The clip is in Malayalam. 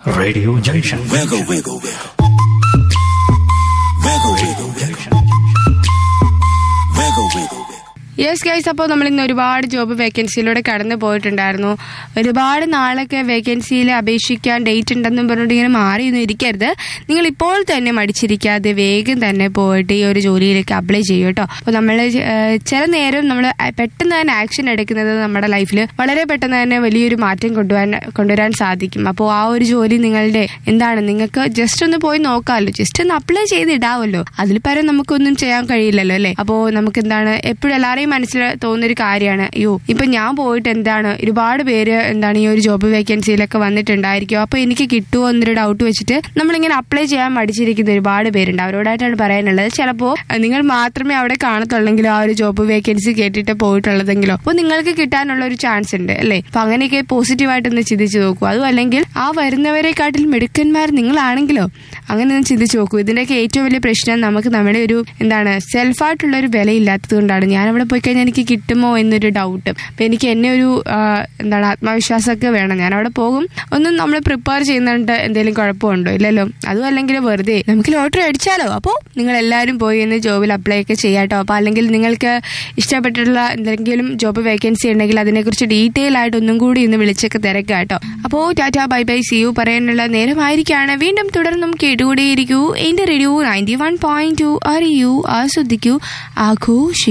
Radio Junction. Wiggle, wiggle, wiggle. Wiggle, wiggle, wiggle. Wiggle, wiggle, wiggle. Yes guys അപ്പോൾ നമ്മൾ ഇന്ന് ഒരുപാട് ജോബ് വേക്കൻസിയിലൂടെ കടന്നു പോയിട്ടുണ്ടായിരുന്നു ഒരുപാട് നാളൊക്കെ വേക്കൻസിയിൽ അപേക്ഷിക്കാൻ ഡേറ്റ് ഉണ്ടെന്നും പറഞ്ഞിട്ട് ഇങ്ങനെ മാറിയൊന്നും ഇരിക്കരുത് നിങ്ങൾ ഇപ്പോൾ തന്നെ മടിച്ചിരിക്കാതെ വേഗം തന്നെ പോയിട്ട് ഈ ഒരു ജോലിയിലേക്ക് അപ്ലൈ ചെയ്യും കേട്ടോ അപ്പോൾ നമ്മൾ ചില നേരം നമ്മൾ പെട്ടെന്ന് തന്നെ ആക്ഷൻ എടുക്കുന്നത് നമ്മുടെ ലൈഫിൽ വളരെ പെട്ടെന്ന് തന്നെ വലിയൊരു മാറ്റം കൊണ്ടുവരാൻ കൊണ്ടുവരാൻ സാധിക്കും അപ്പോൾ ആ ഒരു ജോലി നിങ്ങളുടെ എന്താണ് നിങ്ങൾക്ക് ജസ്റ്റ് ഒന്ന് പോയി നോക്കാമല്ലോ ജസ്റ്റ് ഒന്ന് അപ്ലൈ ചെയ്ത് ഇടാമല്ലോ അതിൽ പരം നമുക്കൊന്നും ചെയ്യാൻ കഴിയില്ലല്ലോ അല്ലേ അപ്പോൾ നമുക്ക് എന്താണ് എപ്പോഴും എല്ലാവരെയും മനസ്സിൽ തോന്നുന്ന ഒരു കാര്യമാണ് അയ്യോ ഇപ്പൊ ഞാൻ പോയിട്ട് എന്താണ് ഒരുപാട് പേര് എന്താണ് ഈ ഒരു ജോബ് വേക്കൻസിയിലൊക്കെ വന്നിട്ടുണ്ടായിരിക്കും അപ്പൊ എനിക്ക് കിട്ടുമോ എന്നൊരു ഡൗട്ട് വെച്ചിട്ട് നമ്മളിങ്ങനെ അപ്ലൈ ചെയ്യാൻ മടിച്ചിരിക്കുന്ന ഒരുപാട് പേരുണ്ട് അവരോടായിട്ടാണ് പറയാനുള്ളത് ചിലപ്പോൾ നിങ്ങൾ മാത്രമേ അവിടെ കാണത്തുള്ളെങ്കിലോ ആ ഒരു ജോബ് വേക്കൻസി കേട്ടിട്ട് പോയിട്ടുള്ളതെങ്കിലോ അപ്പോൾ നിങ്ങൾക്ക് കിട്ടാനുള്ള ഒരു ചാൻസ് ഉണ്ട് അല്ലേ അപ്പൊ അങ്ങനെയൊക്കെ പോസിറ്റീവായിട്ടൊന്ന് ചിന്തിച്ചു നോക്കൂ അതും അല്ലെങ്കിൽ ആ വരുന്നവരെക്കാട്ടിൽ മിടുക്കന്മാർ നിങ്ങളാണെങ്കിലോ അങ്ങനെ ഒന്ന് ചിന്തിച്ചു നോക്കൂ ഇതിന്റെയൊക്കെ ഏറ്റവും വലിയ പ്രശ്നം നമുക്ക് നമ്മുടെ ഒരു എന്താണ് സെൽഫായിട്ടുള്ള ഒരു വിലയില്ലാത്തത് കൊണ്ടാണ് ഞാൻ അവിടെ പോയി കഴിഞ്ഞാൽ എനിക്ക് കിട്ടുമോ എന്നൊരു ഡൗട്ട് അപ്പൊ എനിക്ക് എന്നെ ഒരു ആ, എന്താണ് ആത്മവിശ്വാസമൊക്കെ വേണം ഞാൻ അവിടെ പോകും ഒന്നും നമ്മൾ പ്രിപ്പയർ ചെയ്യുന്നുണ്ട് എന്തെങ്കിലും കുഴപ്പമുണ്ടോ ഇല്ലല്ലോ അതും അല്ലെങ്കിൽ വെറുതെ നമുക്ക് ലോട്ടറി അടിച്ചാലോ അപ്പോൾ നിങ്ങൾ എല്ലാവരും പോയി ഇന്ന് ജോബിൽ അപ്ലൈ ഒക്കെ ചെയ്യാട്ടോ അപ്പോൾ അല്ലെങ്കിൽ നിങ്ങൾക്ക് ഇഷ്ടപ്പെട്ടിട്ടുള്ള എന്തെങ്കിലും ജോബ് വേക്കൻസി ഉണ്ടെങ്കിൽ അതിനെക്കുറിച്ച് ഡീറ്റെയിൽ ആയിട്ട് ഒന്നും കൂടി ഇന്ന് വിളിച്ചൊക്കെ തിരക്കുക കേട്ടോ അപ്പോൾ tata bye bye see you പറയാനുള്ള നേരമായിരിക്കാണ് വീണ്ടും തുടർന്നും കേട്ടുകൂടിയിരിക്കൂ എന്റെ radio ninety one point two അറിയൂ ആസ്വദിക്കൂ ആഘോഷിക്കൂ